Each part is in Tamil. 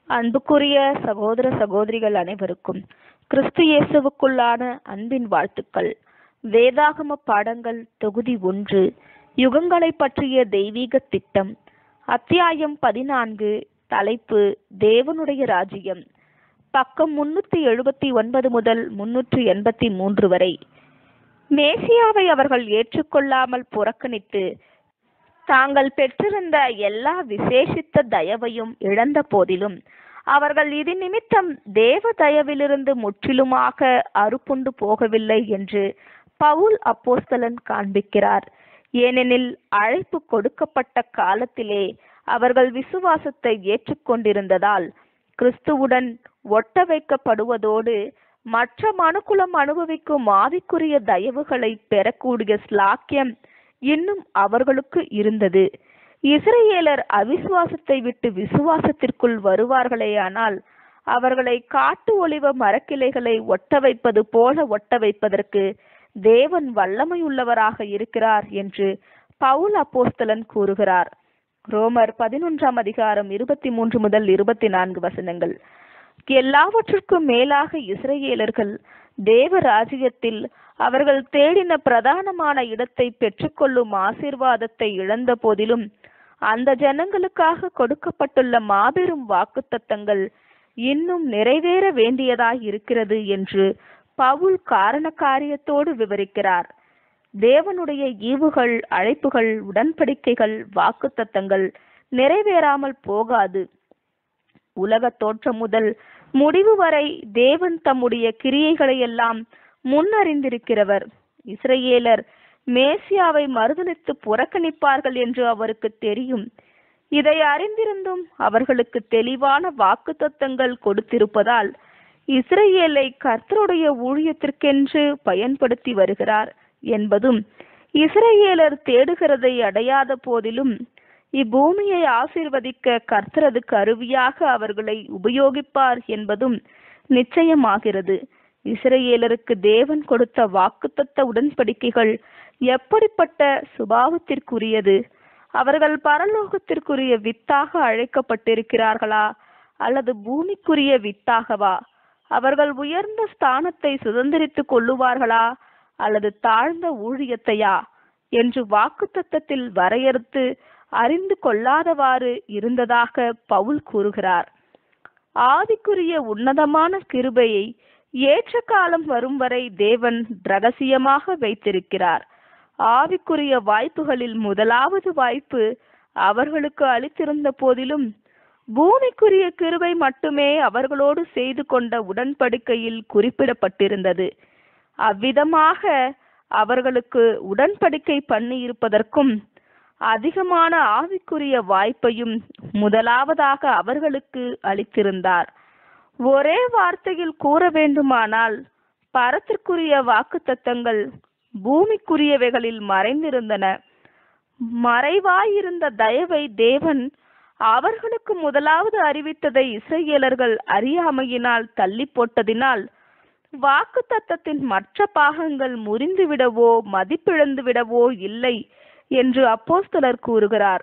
அன்புக்குரிய சகோதர சகோதரிகள் அனைவருக்கும் கிறிஸ்து இயேசுவுக்குள்ளான அன்பின் வாழ்த்துக்கள் வேதாகம பாடங்கள் தொகுதி ஒன்று யுகங்களை பற்றிய தெய்வீக திட்டம் அத்தியாயம் பதினான்கு தலைப்பு தேவனுடைய ராஜ்யம் பக்கம் முன்னூத்தி எழுபத்தி ஒன்பது முதல் முன்னூற்று எண்பத்தி மூன்று வரை மேசியாவை அவர்கள் ஏற்றுக்கொள்ளாமல் புறக்கணித்து தாங்கள் பெற்றிருந்த எல்லா விசேஷித்த தயவையும் இழந்த போதிலும் அவர்கள் இது நிமித்தம் தேவ தயவிலிருந்து முற்றிலுமாக அறுப்புண்டு போகவில்லை என்று பவுல் அப்போஸ்தலன் காண்பிக்கிறார் ஏனெனில் அழைப்பு கொடுக்கப்பட்ட காலத்திலே அவர்கள் விசுவாசத்தை ஏற்றுக்கொண்டிருந்ததால் கிறிஸ்துவுடன் ஒட்ட வைக்கப்படுவதோடு மற்ற மனுக்குலம் அனுபவிக்கும் ஆவிக்குரிய தயவுகளை பெறக்கூடிய ஸ்லாக்கியம் இன்னும் அவர்களுக்கு இருந்தது இஸ்ரேலர் அவிசுவாசத்தை விட்டு விசுவாசத்திற்குள் வருவார்களேயானால் அவர்களை காட்டு ஒளிவ மரக்கிளைகளை ஒட்ட வைப்பது போல ஒட்ட வைப்பதற்கு தேவன் வல்லமையுள்ளவராக இருக்கிறார் என்று பவுல் அப்போஸ்தலன் கூறுகிறார் ரோமர் பதினொன்றாம் அதிகாரம் இருபத்தி மூன்று முதல் இருபத்தி நான்கு வசனங்கள் எல்லாவற்றுக்கும் மேலாக இஸ்ரேலர்கள் தேவ ராஜ்யத்தில் அவர்கள் தேடின பிரதானமான இடத்தை பெற்றுக்கொள்ளும் ஆசீர்வாதத்தை இழந்த போதிலும் அந்த ஜனங்களுக்காக கொடுக்கப்பட்டுள்ள மாபெரும் வாக்குத்தத்தங்கள் இன்னும் நிறைவேற வேண்டியதாய் இருக்கிறது என்று பவுல் காரண காரியத்தோடு விவரிக்கிறார் தேவனுடைய ஈவுகள் அழைப்புகள் உடன்படிக்கைகள் வாக்குத்தத்தங்கள் நிறைவேறாமல் போகாது உலக தோற்றம் முதல் முடிவு வரை தேவன் தம்முடைய கிரியைகளை எல்லாம் முன்னறிந்திருக்கிறவர் இஸ்ரேலர் மேசியாவை மறுதளித்து புறக்கணிப்பார்கள் என்று அவருக்கு தெரியும் இதை அறிந்திருந்தும் அவர்களுக்கு தெளிவான வாக்குத்தத்தங்கள் கொடுத்திருப்பதால் இஸ்ரேலை கர்த்தருடைய ஊழியத்திற்கென்று பயன்படுத்தி வருகிறார் என்பதும் இஸ்ரேலர் தேடுகிறதை அடையாத போதிலும் இப்பூமியை ஆசிர்வதிக்க கர்த்தரது கருவியாக அவர்களை உபயோகிப்பார் என்பதும் நிச்சயமாகிறது இஸ்ரேலருக்கு தேவன் கொடுத்த வாக்குத்தத்த உடன்படிக்கைகள் எப்படிப்பட்ட சுபாவத்திற்குரியது அவர்கள் பரலோகத்திற்குரிய வித்தாக அழைக்கப்பட்டிருக்கிறார்களா அல்லது பூமிக்குரிய வித்தாகவா அவர்கள் உயர்ந்த ஸ்தானத்தை சுதந்திரித்துக் கொள்ளுவார்களா அல்லது தாழ்ந்த ஊழியத்தையா என்று வாக்குத்தத்தத்தில் வரையறுத்து அறிந்து கொள்ளாதவாறு இருந்ததாக பவுல் கூறுகிறார் ஆவிக்குரிய உன்னதமான கிருபையை ஏற்ற காலம் வரும் வரை தேவன் ரகசியமாக வைத்திருக்கிறார் ஆவிக்குரிய வாய்ப்புகளில் முதலாவது வாய்ப்பு அவர்களுக்கு அளித்திருந்த போதிலும் பூமிக்குரிய கிருபை மட்டுமே அவர்களோடு செய்து கொண்ட உடன்படிக்கையில் குறிப்பிடப்பட்டிருந்தது அவ்விதமாக அவர்களுக்கு உடன்படிக்கை பண்ணி இருப்பதற்கும் அதிகமான ஆவிக்குரிய வாய்ப்பையும் முதலாவதாக அவர்களுக்கு அளித்திருந்தார் ஒரே வார்த்தையில் கூற வேண்டுமானால் பரத்திற்குரிய வாக்குத்தத்தங்கள் பூமிக்குரியவைகளில் மறைந்திருந்தன மறைவாயிருந்த தயவை தேவன் அவர்களுக்கு முதலாவது அறிவித்ததை இசையலர்கள் அறியாமையினால் தள்ளி போட்டதினால் வாக்கு தத்தத்தின் மற்ற பாகங்கள் முறிந்துவிடவோ மதிப்பிழந்து விடவோ இல்லை என்று அப்போஸ்தலர் கூறுகிறார்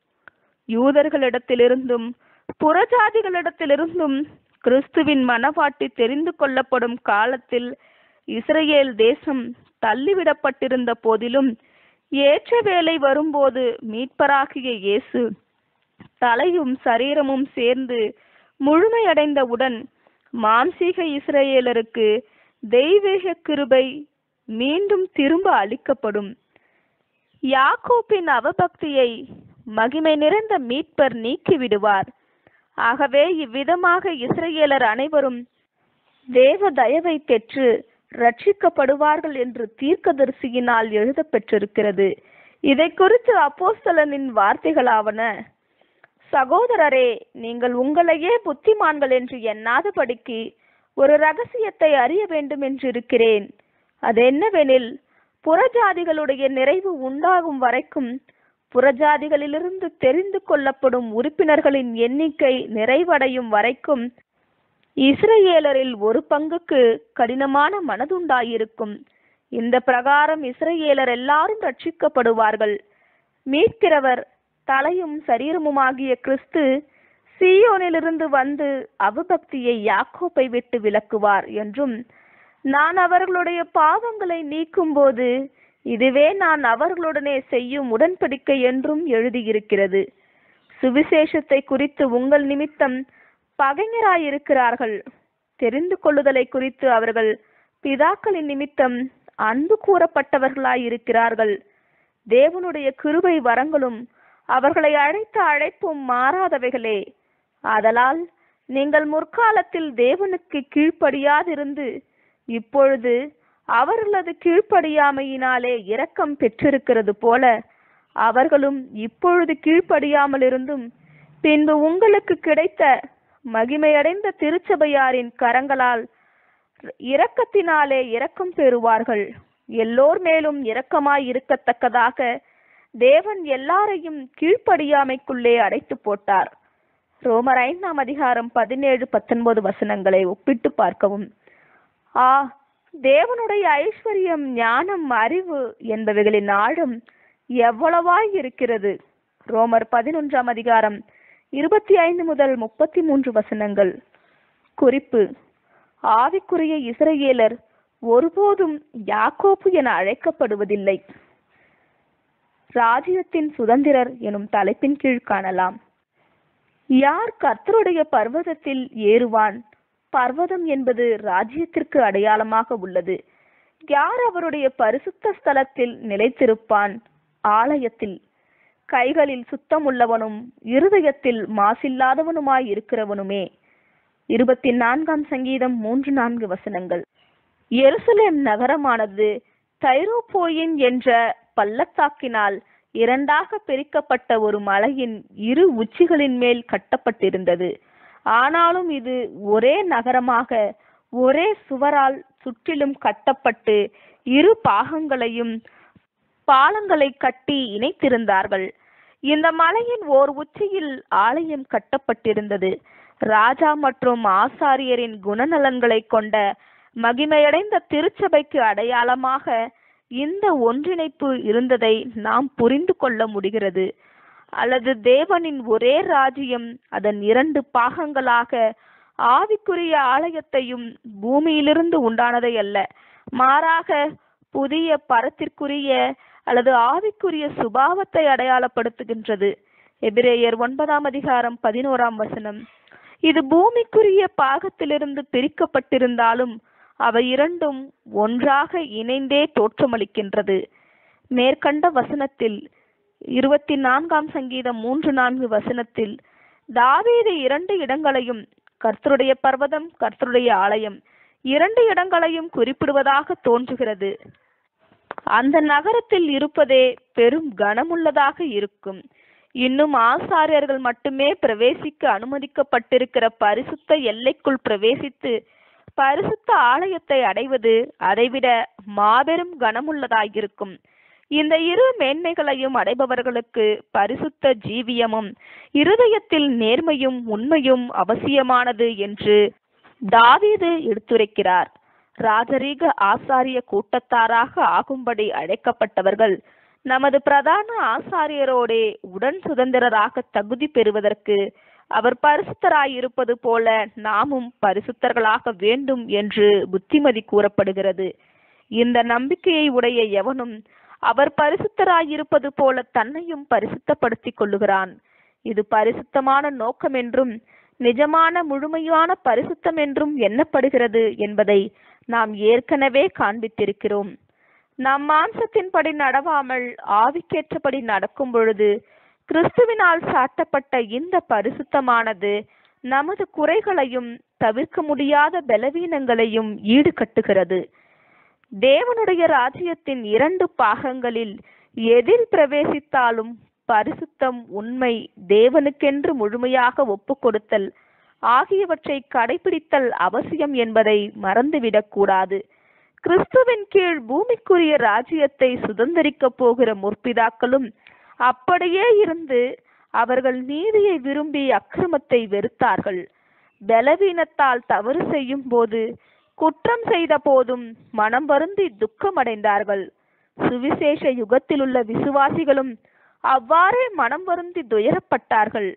யூதர்களிடத்திலிருந்தும் புறஜாதிகளிடத்திலிருந்தும் கிறிஸ்துவின் மனவாட்டி தெரிந்து கொள்ளப்படும் காலத்தில் இஸ்ரேல் தேசம் தள்ளிவிடப்பட்டிருந்த போதிலும் ஏற்ற வேலை வரும்போது மீட்பராகிய இயேசு தலையும் சரீரமும் சேர்ந்து முழுமையடைந்தவுடன் மாம்சீக இஸ்ரேலருக்கு தெய்வீக கிருபை மீண்டும் திரும்ப அளிக்கப்படும் யாக்கோப்பின் அவபக்தியை மகிமை நிறைந்த மீட்பர் நீக்கிவிடுவார் ஆகவே இவ்விதமாக இஸ்ரேலர் அனைவரும் தேவ தயவை பெற்று ரட்சிக்கப்படுவார்கள் என்று தீர்க்கதரிசியினால் எழுத பெற்றிருக்கிறது இதை குறித்து அப்போஸ்தலனின் வார்த்தைகளாவன சகோதரரே நீங்கள் உங்களையே புத்திமான்கள் என்று எண்ணாதபடிக்கு ஒரு ரகசியத்தை அறிய வேண்டும் என்று இருக்கிறேன் அது என்னவெனில் புறஜாதிகளுடைய நிறைவு உண்டாகும் வரைக்கும் புறஜாதிகளிலிருந்து தெரிந்து கொள்ளப்படும் உறுப்பினர்களின் எண்ணிக்கை நிறைவடையும் வரைக்கும் இஸ்ரேலரில் ஒரு பங்குக்கு கடினமான மனதுண்டாயிருக்கும் இந்த பிரகாரம் இஸ்ரேலர் எல்லாரும் ரட்சிக்கப்படுவார்கள் மீட்கிறவர் தலையும் சரீரமுமாகிய கிறிஸ்து சீயோனிலிருந்து வந்து அவபக்தியை யாக்கோப்பை விட்டு விலக்குவார் என்றும் நான் அவர்களுடைய பாவங்களை நீக்கும்போது இதுவே நான் அவர்களுடனே செய்யும் உடன்படிக்கை என்றும் எழுதியிருக்கிறது சுவிசேஷத்தை குறித்து உங்கள் நிமித்தம் பகைஞராயிருக்கிறார்கள் தெரிந்து கொள்ளுதலை குறித்து அவர்கள் பிதாக்களின் நிமித்தம் அன்பு கூறப்பட்டவர்களாயிருக்கிறார்கள் தேவனுடைய கிருபை வரங்களும் அவர்களை அழைத்த அழைப்பும் மாறாதவைகளே ஆதலால் நீங்கள் முற்காலத்தில் தேவனுக்கு கீழ்ப்படியாதிருந்து இப்பொழுது அவர்களது கீழ்ப்படியாமையினாலே இரக்கம் பெற்றிருக்கிறது போல அவர்களும் இப்பொழுது கீழ்ப்படியாமல் இருந்தும் பின்பு உங்களுக்கு கிடைத்த மகிமையடைந்த திருச்சபையாரின் கரங்களால் இரக்கத்தினாலே இரக்கம் பெறுவார்கள் எல்லோர் மேலும் இரக்கமாய் இருக்கத்தக்கதாக தேவன் எல்லாரையும் கீழ்ப்படியாமைக்குள்ளே அடைத்து போட்டார் ரோமர் ஐந்தாம் அதிகாரம் பதினேழு பத்தொன்பது வசனங்களை ஒப்பிட்டு பார்க்கவும் ஆ தேவனுடைய ஐஸ்வர்யம் ஞானம் அறிவு என்பவைகளின் ஆழம் எவ்வளவாய் இருக்கிறது ரோமர் பதினொன்றாம் அதிகாரம் இருபத்தி ஐந்து முதல் முப்பத்தி மூன்று வசனங்கள் குறிப்பு ஆவிக்குரிய இஸ்ரவேலர் ஒருபோதும் யாக்கோப்பு என அழைக்கப்படுவதில்லை ராஜ்யத்தின் சுதந்திரர் எனும் தலைப்பின் கீழ் காணலாம் யார் கர்த்தருடைய பர்வதத்தில் ஏறுவான் பர்வதம் என்பது ராஜ்யத்திற்கு அடையாளமாக உள்ளது யார் அவருடைய பரிசுத்த ஸ்தலத்தில் நிலைத்திருப்பான் ஆலயத்தில் கைகளில் சுத்தம் உள்ளவனும் இருதயத்தில் மாசில்லாதவனுமாய் இருக்கிறவனுமே இருபத்தி நான்காம் சங்கீதம் மூன்று நான்கு வசனங்கள் எருசலேம் நகரமானது தைரோப்போயின் என்ற பள்ளத்தாக்கினால் இரண்டாக பிரிக்கப்பட்ட ஒரு மலையின் இரு உச்சிகளின் மேல் கட்டப்பட்டிருந்தது ஆனாலும் இது ஒரே நகரமாக ஒரே சுவரால் சுற்றிலும் கட்டப்பட்டு இரு பாகங்களையும் பாலங்களை கட்டி இணைத்திருந்தார்கள் இந்த மலையின் ஓர் உச்சியில் ஆலயம் கட்டப்பட்டிருந்தது ராஜா மற்றும் ஆசாரியரின் குணநலன்களை கொண்ட மகிமையடைந்த திருச்சபைக்கு அடையாளமாக இந்த ஒன்றிணைப்பு இருந்ததை நாம் புரிந்து கொள்ள முடிகிறது அல்லது தேவனின் ஒரே ராஜ்யம் அதன் இரண்டு பாகங்களாக ஆவிக்குரிய ஆலயத்தையும் பூமியிலிருந்து உண்டானதை அல்ல மாறாக புதிய பரத்திற்குரிய அல்லது ஆவிக்குரிய சுபாவத்தை அடையாளப்படுத்துகின்றது எபிரேயர் ஒன்பதாம் அதிகாரம் பதினோராம் வசனம் இது பூமிக்குரிய பாகத்திலிருந்து பிரிக்கப்பட்டிருந்தாலும் அவை இரண்டும் ஒன்றாக இணைந்தே தோற்றமளிக்கின்றது மேற்கண்ட வசனத்தில் இருபத்தி நான்காம் சங்கீதம் மூன்று நான்கு வசனத்தில் தாவீது இரண்டு இடங்களையும் கர்த்தருடைய பர்வதம் கர்த்தருடைய ஆலயம் இரண்டு இடங்களையும் குறிப்பிடுவதாக தோன்றுகிறது அந்த நகரத்தில் இருப்பதே பெரும் கனமுள்ளதாக இருக்கும் இன்னும் ஆசாரியர்கள் மட்டுமே பிரவேசிக்க அனுமதிக்கப்பட்டிருக்கிற பரிசுத்த எல்லைக்குள் பிரவேசித்து பரிசுத்த ஆலயத்தை அடைவது அதைவிட மாபெரும் கனமுள்ளதாயிருக்கும் இந்த இரு மேன்மைகளையும் அடைபவர்களுக்கு பரிசுத்த ஜீவியமும் இருதயத்தில் நேர்மையும் உண்மையும் அவசியமானது என்று தாவீது எடுத்துரைக்கிறார் ராஜரீக ஆசாரிய கூட்டத்தாராக ஆகும்படி அழைக்கப்பட்டவர்கள் நமது பிரதான ஆசாரியரோடே உடன் சுதந்திரராக தகுதி பெறுவதற்கு அவர் பரிசுத்தராயிருப்பது போல நாமும் பரிசுத்தர்களாக வேண்டும் என்று புத்திமதி கூறப்படுகிறது இந்த நம்பிக்கையை உடைய எவனும் அவர் பரிசுத்தராயிருப்பது போல தன்னையும் பரிசுத்தப்படுத்திக் கொள்ளுகிறான் இது பரிசுத்தமான நோக்கம் என்றும் நிஜமான முழுமையான பரிசுத்தம் என்றும் எண்ணப்படுகிறது என்பதை நாம் ஏற்கனவே காண்பித்திருக்கிறோம் நம் மாம்சத்தின்படி நடவாமல் ஆவிக்கேற்றபடி நடக்கும் பொழுது கிறிஸ்துவினால் சாட்டப்பட்ட இந்த பரிசுத்தமானது நமது குறைகளையும் தவிர்க்க முடியாத பலவீனங்களையும் ஈடுகட்டுகிறது தேவனுடைய ராஜ்யத்தின் இரண்டு பாகங்களில் எதில் பிரவேசித்தாலும் பரிசுத்தம் உண்மை தேவனுக்கென்று முழுமையாக ஒப்புக்கொடுத்தல் ஆகியவற்றை கடைபிடித்தல் அவசியம் என்பதை மறந்துவிடக் கூடாது கிறிஸ்துவின் கீழ் பூமிக்குரிய ராஜ்யத்தை சுதந்திரிக்கப் போகிற முற்பிதாக்களும் அப்படியே இருந்து அவர்கள் நீதியை விரும்பி அக்கிரமத்தை வெறுத்தார்கள் பலவீனத்தால் தவறு செய்யும் போது குற்றம் செய்த போதும் மனம் வருந்தி துக்கமடைந்தார்கள் சுவிசேஷ யுகத்திலுள்ள விசுவாசிகளும் அவ்வாறே மனம் வருந்தி துயரப்பட்டார்கள்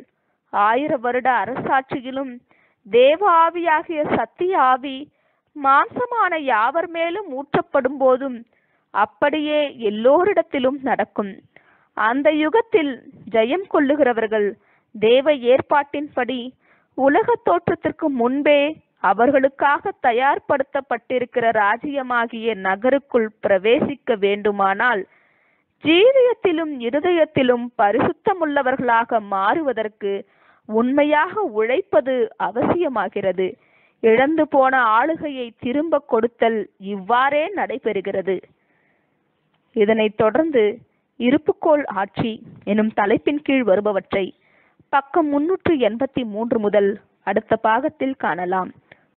ஆயிர வருட அரசாட்சியிலும் தேவ ஆவியாகிய சத்திய ஆவி மாம்சமான யாவர் மேலும் ஊற்றப்படும் போதும் அப்படியே எல்லோரிடத்திலும் நடக்கும் அந்த யுகத்தில் ஜெயம் கொள்ளுகிறவர்கள் தேவ ஏற்பாட்டின்படி உலக தோற்றத்திற்கு முன்பே அவர்களுக்காக தயார்படுத்தப்பட்டிருக்கிற ராஜ்யமாகிய நகருக்குள் பிரவேசிக்க வேண்டுமானால் ஜீவியத்திலும் இருதயத்திலும் பரிசுத்தமுள்ளவர்களாக மாறுவதற்கு உண்மையாக உழைப்பது அவசியமாகிறது இழந்து போன ஆளுகையை திரும்ப கொடுத்தல் இவ்வாறே நடைபெறுகிறது இதனைத் தொடர்ந்து இருப்புக்கோள் ஆட்சி எனும் தலைப்பின் கீழ் வருபவற்றை பக்கம் முன்னூற்று எண்பத்தி மூன்று முதல் அடுத்த பாகத்தில் காணலாம்